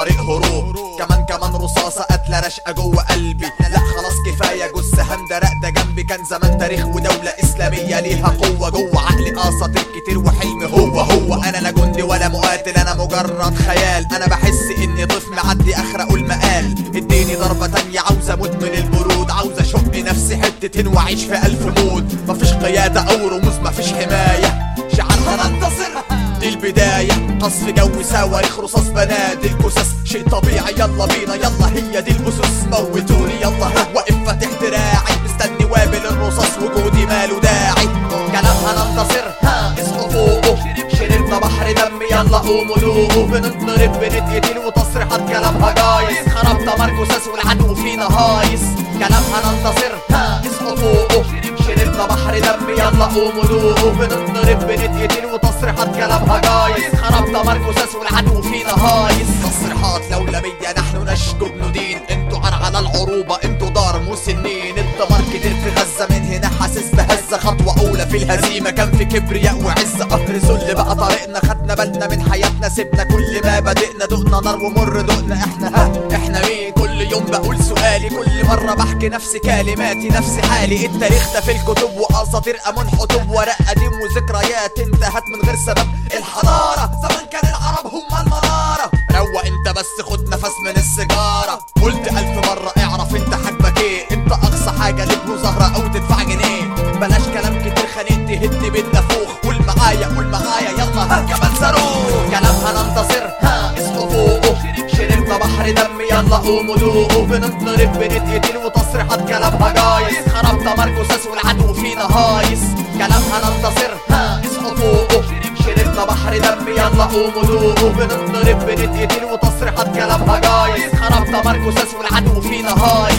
طريق هروب كمان كمان رصاصة قتلة رشقة جوه قلبي لا خلاص كفاية جث هندرق ده جنبي كان زمان تاريخ ودولة إسلامية ليها قوة جوه عقلي أساطير كتير وحلمي هو هو أنا لا جندي ولا مقاتل أنا مجرد خيال أنا بحس إني ضيف معدي أخرق المقال اديني ضربة تانية عاوز أموت من البرود عاوز أشق نفسي حتتين وأعيش في ألف مود مفيش قيادة أو رموز مفيش حماية شعارنا ننتصر دي البداية قصف جوي صواريخ رصاص بنادق جثث شيء طبيعي يلا بينا يلا هي دي الأسس موتوني يلا واقف فاتح دراعي مستني وابل الرصاص وجودي ماله داعي كلامها ننتصر ها اصحوا فوقه شربنا بحر دم يلا قوموا دوقوا بنضرب بنتقتل وتصريحات كلامها جايز خرب دمار جثث والعدو فينا هايص كلامها ننتصر ها اصحوا فوقه شربنا بحر دم يلا قوموا دوقوا بنضرب بنتقتل وتصريحات كلامها جايز خرب دمار جثث والعدو فينا هايص تصريحات لولبية نحن نشكو بندين انتوا عن على العروبة انتوا دار مسنين الدمار كتير في غزة من هنا حاسس بهزة خطوة أولى في الهزيمة كان في كبرياء وعزة قهر ذل بقى طريقنا خدنا بالنا من حياتنا سيبنا كل ما بدأنا دقنا نار ومر دقنا احنا ها احنا مين كل يوم بقول سؤالي كل مرة بحكي نفس كلماتي نفس حالي التاريخ ده في الكتب وأساطير أمون حتوب ورق قديم وذكريات انتهت من غير سبب الحضارة زمان كان العرب هم المنارة روق انت بس خد نفس من السيجارة قلت ألف مرة اعرف انت حجمك ايه انت أقصى حاجة ليك زهرة أو تدفع جنيه بلاش كلام كتير خانق تهد بالنافوخ قول معايا قول معايا يلا ها كمان صاروخ كلامها ننتصر ها اصحوا فوقه شربنا بحر دم يلا قوموا دوقوا بنضرب بنتقتل وتصريحات كلامها جايز خرب دمار جثث والعدو فينا هايص كلامها ننتصر ها اصحوا فوقه شربنا بحر دم يلا قوموا دوقوا بنضرب بنتقتل وتصريحات كلامها جايز خرب دمار جثث والعدو فينا هايص